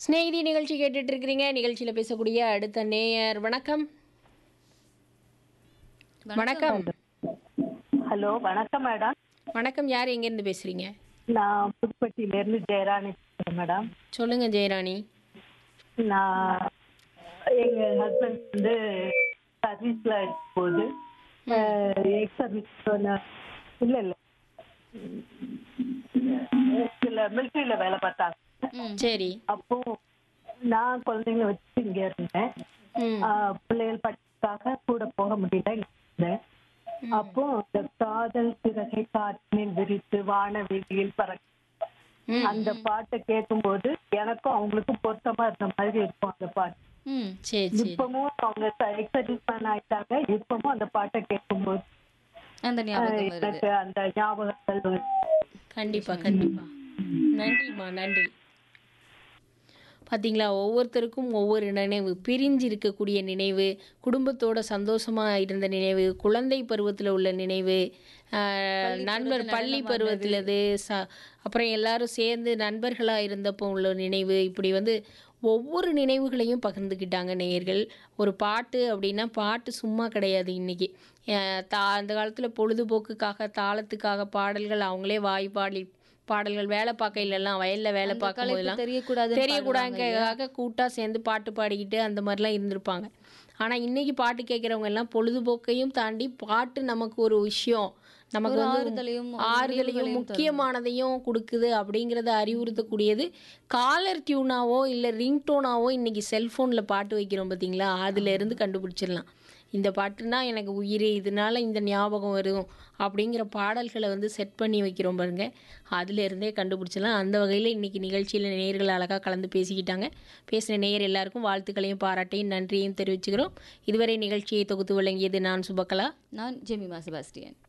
ஸ்நேகிதி நிகழ்ச்சி கேட்டுட்டு இருக்கிறீங்க நிகழ்ச்சியில் பேசக்கூடிய அடுத்த நேயர் வணக்கம் வணக்கம் ஹலோ வணக்கம் மேடம் வணக்கம் யார் எங்கேருந்து பேசுறீங்க நான் புதுப்பட்டியில இருந்து ஜெயராணி பேசுறேன் மேடம் சொல்லுங்க ஜெயராணி நான் எங்க ஹஸ்பண்ட் வந்து சர்வீஸ்ல போகுது எக்ஸ் சர்வீஸ் இல்ல இல்ல இதுல மிலிட்டரியில வேலை பார்த்தாங்க சரி அப்போ நான் குழந்தைங்களை வச்சு இங்க இருந்தேன் ம் ஆஹ் பிள்ளைகள் படிப்புக்காக கூட போக முடியல இங்க இருந்தேன் அப்போ இந்த காதல் சிறகை காற்றினில் விரித்து வான வீதியில் பறக்க ம் அந்த பாட்டை கேட்கும்போது எனக்கும் அவங்களுக்கும் பொருத்தமா இருந்த மாதிரி இருக்கும் அந்த பாட்டு ம் சரி சரி இப்பவும் அவங்க எக்ஸர்வீஸ் மேன் ஆயிட்டாங்க இப்பவும் அந்த பாட்டை கேட்கும்போது அந்த ஞாபகம் வருது எனக்கு அந்த ஞாபகங்கள் வருது. கண்டிப்பா கண்டிப்பா நன்றிம்மா நன்றி பார்த்தீங்களா ஒவ்வொருத்தருக்கும் ஒவ்வொரு நினைவு பிரிஞ்சு இருக்கக்கூடிய நினைவு குடும்பத்தோட சந்தோஷமா இருந்த நினைவு குழந்தை பருவத்தில் உள்ள நினைவு ஆஹ், நண்பர் பள்ளி பருவத்திலது ச அப்புறம் எல்லாரும் சேர்ந்து நண்பர்களாக இருந்தப்போ உள்ள நினைவு இப்படி வந்து ஒவ்வொரு நினைவுகளையும் பகிர்ந்துக்கிட்டாங்க நேயர்கள் ஒரு பாட்டு அப்படின்னா பாட்டு சும்மா கிடையாது இன்னைக்கு அஹ், தா அந்த காலத்தில் பொழுதுபோக்குக்காக தாளத்துக்காக பாடல்கள் அவங்களே வாய் பாடி பாடல்கள் வேலை பார்க்கையிலலாம் வயல்ல வேலை அந்த பார்க்கும் கலைப்பு போதெல்லாம் தெரியக்கூடாதுன்னு தெரியக்கூடாதுக்காக கூட்டா சேர்ந்து பாட்டு பாடிக்கிட்டு அந்த மாதிரிலாம் இருந்திருப்பாங்க ஆனா இன்னைக்கு பாட்டு கேட்குறவங்க எல்லாம் பொழுதுபோக்கையும் தாண்டி பாட்டு நமக்கு ஒரு விஷயம் நமக்கு ஒரு வந்து ஆறுதலையும், ஒரு ஆறுதலையும் நினைவுகளையும் முக்கியமானதையும் கொடுக்குது அப்படிங்கிறத அறிவுறுத்தக்கூடியது காலர் டியூனாவோ இல்லை ரிங்டோனாவோ இன்னைக்கு செல்ஃபோனில் பாட்டு வைக்கிறோம் பார்த்தீங்களா அதுல இருந்து கண்டுபிடிச்சிடலாம் இந்த பாட்டுனா எனக்கு உயிர் இதனால இந்த ஞாபகம் வரும் அப்படிங்கிற பாடல்களை வந்து செட் பண்ணி வைக்கிறோம் பாருங்க அதுல இருந்தே கண்டுபிடிச்சிடலாம் அந்த வகையில் இன்னைக்கு நிகழ்ச்சியில் நேயர்கள் அழகாக கலந்து பேசிக்கிட்டாங்க பேசின நேயர் எல்லாருக்கும் வாழ்த்துக்களையும் பாராட்டையும் நன்றியையும் தெரிவிச்சுக்கிறோம் இதுவரை நிகழ்ச்சியை தொகுத்து வழங்கியது நான் சுபகலா நான் ஜெமிமா செபாஸ்டியன்